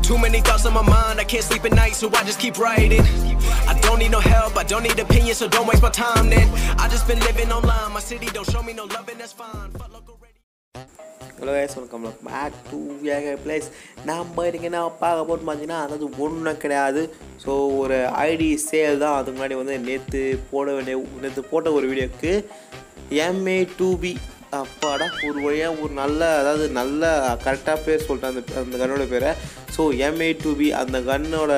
Too many thoughts on my mind, I can't sleep at night, so I just keep writing. I don't need no help, I don't need opinions, so don't waste my time then. I just been living online, my city don't show me no love, and that's fine. Fuck local radio. Hello guys welcome back to a place நம்ம இன்றைக்கி என்ன பார்க்க போட்டு பார்த்தீங்கன்னா அதாவது ஒன்றும் கிடையாது so ஒரு ஐடி சேல் தான் அதுக்கு முன்னாடி வந்து நேற்று போட வேண்டிய நேற்று போட்ட ஒரு வீடியோக்கு எம்ஏ டூ பி அப்பாடா ஒரு வழியாக ஒரு நல்ல அதாவது நல்ல கரெக்டாக பேர் சொல்லிட்டேன் அந்த அந்த கன்னோட பேரை ஸோ எம்ஏ டூ பி அந்த கன்னோட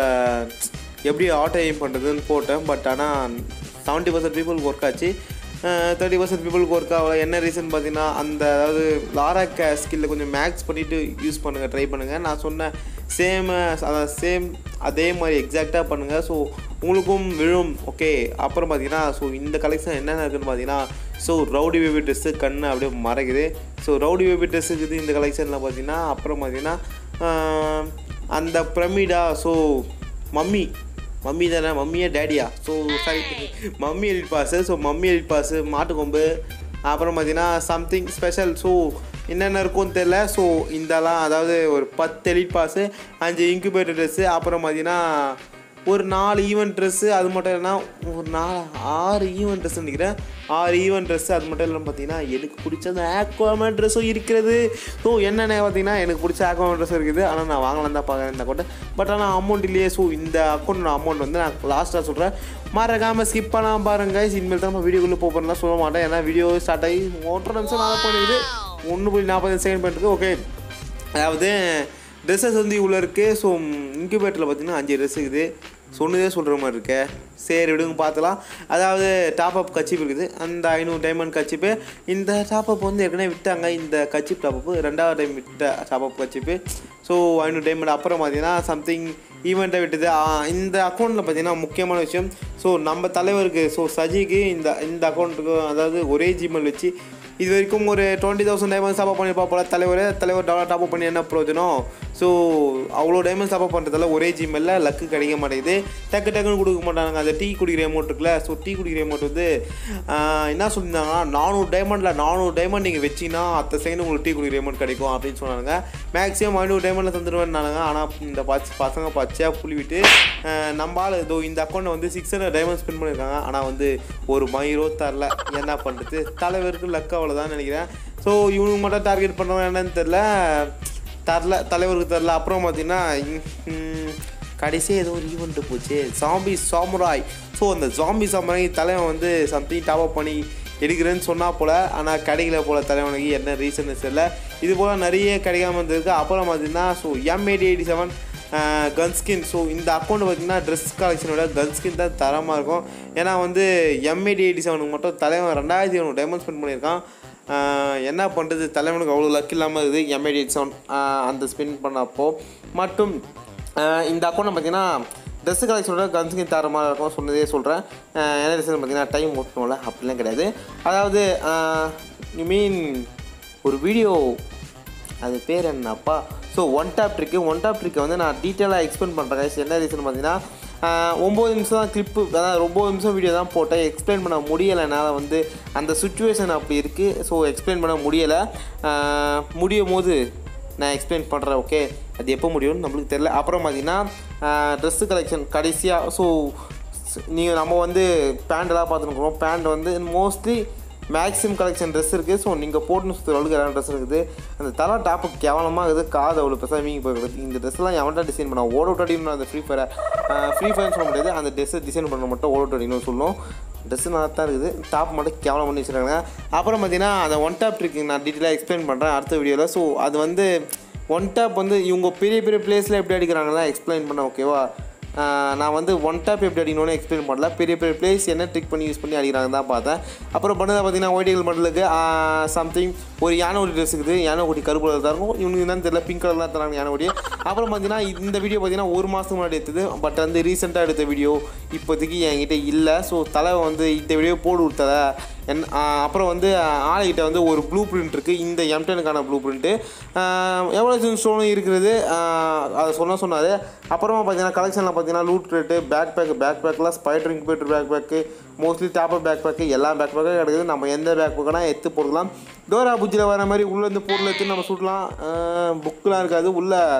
எப்படி ஆட்டோ எய்ம் பண்ணுறதுன்னு போட்டேன் பட் ஆனால் செவன்ட்டி பர்சன்ட் பீப்புளுக்கு ஒர்க் ஆச்சு தேர்ட்டி பர்சன்ட் பீப்புளுக்கு ஒர்க் ஆகல என்ன ரீசன் பார்த்தீங்கன்னா அந்த அதாவது லாரா கே ஸ்கில்ல கொஞ்சம் மேக்ஸ் பண்ணிவிட்டு யூஸ் பண்ணுங்கள் ட்ரை பண்ணுங்கள் நான் சொன்ன சேம் அதாவது சேம் அதே மாதிரி எக்ஸாக்டாக பண்ணுங்கள் ஸோ உங்களுக்கும் விழும் ஓகே அப்புறம் பார்த்தீங்கன்னா ஸோ இந்த கலெக்ஷன் என்னென்ன இருக்குன்னு பார்த்தீங்கன்னா ஸோ ரவுடி பேபி ட்ரெஸ்ஸு கண்ணு அப்படியே மறைக்குது ஸோ ரவுடி பேபி ட்ரெஸ் இருக்குது இந்த கலெக்ஷனில் பார்த்தீங்கன்னா அப்புறம் பார்த்தீங்கன்னா ஆஹ், அந்த பிரமிடா ஸோ மம்மி மம்மி தானே மம்மியா டேடியா so sorry mummy elite pass so mummy elite pass மாட்டுக்கொம்பு அப்புறம் பார்த்தீங்கன்னா சம்திங் ஸ்பெஷல் ஸோ என்னென்ன இருக்கும்னு தெரில ஸோ இந்தலாம் அதாவது ஒரு பத்து எலிட் பாஸு அஞ்சு இன்குபேட்டர் ட்ரெஸ்ஸு அப்புறம் பார்த்தீங்கன்னா ஒரு நாலு ஈவெண்ட் ட்ரெஸ்ஸு அது மட்டும் இல்லைன்னா ஒரு நாலு ஆறு ஈவெண்ட் ட்ரெஸ் நினைக்கிறேன் ஆறு ஈவெண்ட் ட்ரெஸ்ஸு அது மட்டும் இல்லாமல் பார்த்தீங்கன்னா எனக்கு பிடிச்ச அந்த ஆக்வாமேன் ட்ரெஸ்ஸும் இருக்கிறது ஸோ என்னென்ன பார்த்தீங்கன்னா எனக்கு பிடிச்ச ஆக்வாமேன் ட்ரெஸ் இருக்குது ஆனால் நான் வாங்கலாம் தான் பார்க்குறேன் இந்த அக்கௌண்ட் பட் ஆனால் அமௌண்ட் இல்லையே ஸோ இந்த அக்கௌண்ட் அமௌண்ட் வந்து நான் லாஸ்ட்டாக சொல்கிறேன் மறக்காமல் ஸ்கிப் பண்ணாமல் பாருங்க இனிமேல் தான் நம்ம வீடியோக்குள்ளே போகிறேன்னா சொல்ல மாட்டேன் ஏன்னா வீடியோ ஸ்டார்ட் ஆகி ஒன்றரை நிமிஷம் நாலு பண்ணிடுது ஒன்று புள்ளி நாற்பது செகண்ட் பண்ணிருக்கு ஓகே அதாவது ட்ரெஸ்ஸஸ் வந்து இவ்வளோ இருக்குது ஸோ இன்குபேட்டரில் பார்த்தீங்கன்னா அஞ்சு ட்ரெஸ் இருக்குது சொன்னதே சொல்கிற மாதிரி இருக்கே சரி விடுங்க பார்த்துலாம் அதாவது டாப் அப் கச்சிப் இருக்குது அந்த ஐநூறு டைமண்ட் கச்சிப்பு இந்த டாப் அப் வந்து ஏற்கனவே விட்டாங்க இந்த கச்சிப் டாப் அப் ரெண்டாவது டைம் விட்ட டாப் அப் கச்சிப்பு ஸோ ஐநூறு டைமண்ட் அப்புறம் பார்த்தீங்கன்னா சம்திங் ஈவெண்ட்டை விட்டது ஆ, இந்த அக்கௌண்ட்டில் பார்த்தீங்கன்னா முக்கியமான விஷயம் ஸோ நம்ம தலைவருக்கு ஸோ சஜிக்கு இந்த இந்த அக்கௌண்ட்டுக்கு அதாவது ஒரே ஜிமெயில் வச்சு இது வரைக்கும் ஒரு டுவெண்ட்டி தௌசண்ட் டைமண்ட்ஸ் டாப் பண்ணியிருப்பா போல தலைவர் தலைவர் டாலர் டாப் பண்ணி என்ன பிரயோஜனம் ஸோ அவ்வளோ டைமண்ட்ஸ் டாப் பண்ணுறதால ஒரே ஜிமெல்லில் லக்கு கிடைக்க மாட்டேங்குது டக்கு டக்குன்னு கொடுக்க மாட்டாங்க அந்த டீ குடிக்கிற அமௌண்ட் இருக்குல்ல ஸோ டீ குடிக்கிற அமௌண்ட் வந்து ஆஹ், என்ன சொல்லியிருந்தாங்கன்னா நானூறு டைமண்டில் நானூறு டைமண்ட் நீங்கள் வச்சிங்கன்னா அத்த செகண்ட் உங்களுக்கு டீ குடிக்கிற அமௌண்ட் கிடைக்கும் அப்படின்னு சொன்னாங்க மேக்ஸிமம் ஐநூறு டைமண்டில் தந்துடுவேன்னாங்க ஆனால் இந்த பச்ச பசங்க பச்சையாக புள்ளிவிட்டு ஆஹ், நம்ம ஆள் இதோ இந்த அக்கௌண்ட்டை வந்து சிக்ஸ் ஹண்ட்ரட் டைமண்ட் ஸ்பெண்ட் பண்ணியிருக்காங்க ஆனால் வந்து ஒரு மயிரோ தரல என்ன பண்ணுறது தலைவருக்கு லக்கு அவ்வளோதான் நினைக்கிறேன் ஸோ இவனுக்கு மட்டும் டார்கெட் பண்ணுறவங்க என்னன்னு தெரில தரல தலைவருக்கு தரல அப்புறம் பார்த்தீங்கன்னா கடைசி ஏதோ ஒரு ஈவெண்ட் போச்சு ஜாம்பி சாமுராய் ஸோ அந்த ஜாம்பி சாமுராய் தலைவன் வந்து சம்திங் டாப் அப் பண்ணி எடுக்கிறேன்னு சொன்னா போல் ஆனால் கிடைக்கல போல் தலைவனுக்கு என்ன ரீசன் தெரியல இது போல் நிறைய கிடைக்காம இருந்திருக்கு அப்புறம் பார்த்தீங்கன்னா so M eighty eighty seven gun skin so இந்த அக்கௌண்ட் பார்த்தீங்கன்னா ட்ரெஸ் கலெக்ஷனோட கன் ஸ்கின் தான் தரமாக இருக்கும் ஏன்னா வந்து எம்ஏடி எயிட்டி செவனுக்கு மட்டும் தலைவன் ரெண்டாயிரத்தி ஐநூறு டைமண்ட் ஸ்பெண்ட் பண்ணியிருக்கான் ஆஹ் என்ன பண்ணுறது தலைவனுக்கு அவ்வளோ லக் இல்லாமல் இருக்குது எம்ஏடி எயிட்டி செவன் அந்த ஸ்பெண்ட் பண்ணப்போ மற்றும் ஆஹ் இந்த அக்கௌண்ட்டை பார்த்தீங்கன்னா ட்ரெஸ் கலெக்ஷனோட கன் ஸ்கின் தரமாக இருக்கும் சொன்னதே சொல்கிறேன் என்ன ரீசன் பார்த்தீங்கன்னா டைம் ஓட்டணும்ல அப்படிலாம் கிடையாது அதாவது யூ மீன் ஒரு வீடியோ அது பேர் என்னப்பா so one top trick one top ட்ரிக்கை வந்து நான் டீட்டெயிலாக எக்ஸ்பிளைன் பண்ணுறேன் guys. என்ன ரீசன் பார்த்தீங்கன்னா ஆஹ், ஒம்பது நிமிஷம் தான் கிளிப்பு அதாவது ஒம்பது நிமிஷம் வீடியோ தான் போட்டேன் எக்ஸ்பிளைன் பண்ண முடியலை என்னால் வந்து அந்த சுச்சுவேஷன் அப்படி இருக்குது ஸோ எக்ஸ்பிளைன் பண்ண முடியலை ஆஹ், முடியும் போது நான் எக்ஸ்பிளைன் பண்ணுறேன் ஓகே அது எப்போ முடியும்னு நம்மளுக்கு தெரியல அப்புறம் பார்த்தீங்கன்னா ட்ரெஸ்ஸு கலெக்ஷன் கடைசியாக ஸோ நீங்கள் நம்ம வந்து பேண்டெல்லாம் பார்த்துருக்குறோம் பேண்ட் வந்து மோஸ்ட்லி மேக்ஸிமம் கலெக்ஷன் ட்ரெஸ் இருக்குது ஸோ நீங்கள் போட்டுன்னு சுற்றுற அளவுக்கு எல்லாம் ட்ரெஸ் இருக்குது அந்த தலை டாப்பு கேவலமாக இருக்குது காது அவ்வளோ பெருசாக வீங்கி போயிருக்குது இந்த ட்ரெஸ்லாம் எவன்டா டிசைன் பண்ண ஓட அவுட் அடிக்கணும் அந்த ஃப்ரீ ஃபயரை ஃப்ரீ ஃபயர்னு சொல்ல முடியாது அந்த ட்ரெஸ்ஸை டிசைன் பண்ண மட்டும் ஓட அவுட் அடிக்கணும்னு சொல்லும் ட்ரெஸ்ஸு நல்லா தான் இருக்குது டாப் மட்டும் கேவலம் பண்ணி வச்சுருக்காங்க அப்புறம் பார்த்தீங்கன்னா அந்த ஒன் டாப் ட்ரிக்கு நான் டீட்டெயிலாக எக்ஸ்பிளைன் பண்ணுறேன் அடுத்த வீடியோவில் ஸோ அது வந்து ஒன் டாப் வந்து இவங்க பெரிய பெரிய பிளேஸில் எப்படி அடிக்கிறாங்களா எக்ஸ்பிளைன் பண்ண ஓகேவா ஆஹ் நான் வந்து ஒன் டாப் எப்படி அடிக்கணும்னு எக்ஸ்பிளைன் பண்ணல பெரிய பெரிய பிளேஸ் என்ன ட்ரிக் பண்ணி யூஸ் பண்ணி அடிக்கிறாங்க தான் பார்த்தேன் அப்புறம் பண்ணதை பார்த்தீங்கன்னா ஒயிட்டிகள் மண்டலுக்கு சம்திங் ஒரு யானை ஒடி ட்ரெஸ் இருக்குது யானை ஒடி கருப்பு கலர் தான் இருக்கும் இவனுக்கு என்னன்னு தெரியல பிங்க் கலர் தான் தராங்க யானை ஒடி அப்புறம் பார்த்தீங்கன்னா இந்த வீடியோ பார்த்தீங்கன்னா ஒரு மாதத்துக்கு முன்னாடி எடுத்தது பட் வந்து ரீசெண்டாக எடுத்த வீடியோ இப்போதைக்கு என்கிட்ட இல்லை ஸோ தலைவன் வந்து இந்த வீடியோ போட்டு கொடுத்தத என் ஆஹ் அப்புறம் வந்து ஆஹ் ஆளுகிட்ட வந்து ஒரு ப்ளூ பிரிண்ட் இருக்குது இந்த எம்டனுக்கான ப்ளூ பிரிண்ட்டு எவ்வளோ ஸ்டோனும் இருக்கிறது ஆஹ் அதை சொன்ன சொன்னார் அப்புறமா பார்த்தீங்கன்னா கலெக்ஷனில் பார்த்தீங்கன்னா loot rate bag bag bag பேக்கில் spider incubator bag bag mostly topper bag bag எல்லா பேக் பேக்கும் கிடைக்குது நம்ம எந்த பேக் பேக்கனா எடுத்து போடலாம் டோரா புஜ்ஜில் வர மாதிரி உள்ளேருந்து பொருள் எடுத்து நம்ம சுடலாம் புக்கெலாம் இருக்காது உள்ள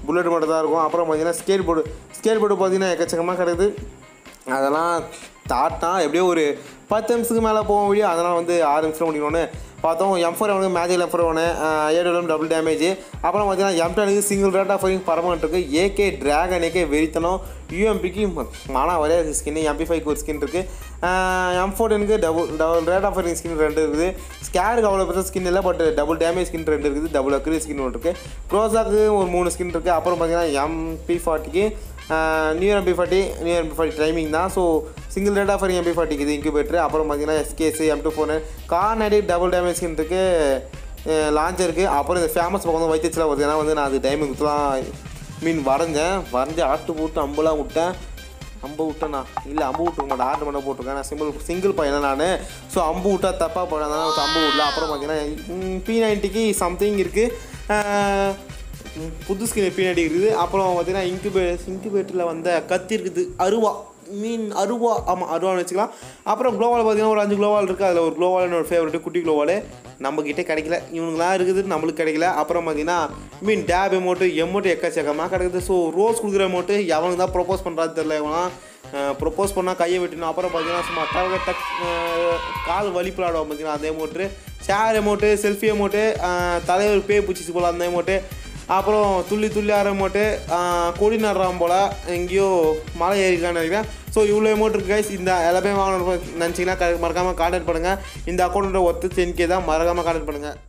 புல்லட் மட்டும் தான் இருக்கும் அப்புறம் பார்த்தீங்கன்னா ஸ்கேட் போர்டு ஸ்கேட் போர்டு பார்த்தீங்கன்னா எக்கச்சக்கமாக கிடக்குது அதெல்லாம் தாட்டினா எப்படியோ ஒரு பத்து நிமிஷத்துக்கு மேலே போக முடியும் அதெல்லாம் வந்து ஆறு நிமிஷம் முடிக்கணும்னு பார்த்தோம் எம் ஃபோர் ஒன்று மேஜிக் எம் ஃபோர் ஒன்று ஏடபிள்யூஎம் டபுள் டேமேஜ் அப்புறம் பார்த்தீங்கன்னா எம் டெனுக்கு single rate of firing permanent இருக்குது ஏகே ட்ராகன் ஏகே வெறித்தனம் யூஎம்பிக்கு மானா வரைய ஸ்கின் எம்பி ஃபைவ்க்கு ஒரு ஸ்கின் இருக்குது எம் ஃபோர்டனுக்கு double double rate of firing skin ரெண்டு இருக்குது ஸ்கேருக்கு அவ்வளோ பெருசாக ஸ்கின் இல்லை பட் டபுள் டேமேஜ் ஸ்கின் ரெண்டு இருக்குது டபுள் அக்ரி ஸ்கின் ஒன்று இருக்குது ப்ரோசாக்கு ஒரு மூணு ஸ்கின் இருக்குது அப்புறம் பார்த்தீங்கன்னா எம்பி ஃபார்ட்டிக்கு new MP forty new MP forty timing தான் so single rate of MP ஃபார்ட்டிக்கு இது இன்குபேட்டர் அப்புறம் பார்த்தீங்கன்னா எஸ்கேஸ் எம் டூ ஃபோனு கார் நைடி டபுள் டேமேஜ் ஸ்கின் இருக்குது லான்ச் இருக்குது அப்புறம் இந்த ஃபேமஸ் பக்கம் வந்து வைத்தியச்சில் வருது ஏன்னா வந்து நான் அது டைமிங் குத்துலாம் மீன் வரைஞ்சேன் வரைஞ்சி ஆட்டு போட்டு அம்புலாம் விட்டேன் அம்பு விட்டேண்ணா இல்லை அம்பு விட்டுருக்க மாட்டேன் ஆர்டர் மட்டும் போட்டிருக்கேன் நான் சிம்பிள் சிங்கிள் பையன் நான் ஸோ அம்பு விட்டா தப்பாக போனதான் அம்பு விடல அப்புறம் பார்த்தீங்கன்னா பி நைன்ட்டிக்கு சம்திங் இருக்குது ம், புது ஸ்கின் பின்னாடி இருக்குது அப்புறம் பார்த்தீங்கன்னா இன்குபே இன்குபேட்டரில் வந்த கத்தி இருக்குது அருவா மீன் அருவா ஆமாம் அருவான்னு வச்சுக்கலாம் அப்புறம் குளோவால் பார்த்தீங்கன்னா ஒரு அஞ்சு குளோவால் இருக்குது அதில் ஒரு குளோவால்னு ஒரு ஃபேவரெட்டு குட்டி குளோவால் நம்மக்கிட்டே கிடைக்கல இவனுங்களாம் இருக்குது நம்மளுக்கு கிடைக்கல அப்புறம் பார்த்தீங்கன்னா மீன் டேப் எமௌண்ட்டு எமௌண்ட் எக்கச்சக்கமாக கிடைக்குது ஸோ ரோஸ் கொடுக்குற எமௌண்ட்டு எவனுக்கு தான் ப்ரொப்போஸ் பண்ணுறாது தெரில இவனா ப்ரொப்போஸ் பண்ணால் கையை வெட்டணும் அப்புறம் பார்த்தீங்கன்னா சும்மா டக டக் அஹ், கால் வலிப்பலாடுவோம் பார்த்தீங்கன்னா அந்த amount share amount selfie amount தலைவர் பே பூச்சி போல அந்த எமௌண்ட்டு அப்புறம் துள்ளி துள்ளி ஆரம்போட்டு கொடி நடுறான் போல் எங்கேயோ மலை ஏறிக்கான்னு நினைக்கிறேன் ஸோ இவ்வளோ அமௌண்ட் இருக்குது கைஸ் இந்த எல்லாமே வாங்கணும் நினச்சிங்கன்னா மறக்காமல் கான்டாக்ட் பண்ணுங்கள் இந்த அக்கௌண்ட்டோட ஒத்து டென் கே தான் மறக்காமல் கான்டாக்ட் பண்ணுங்கள்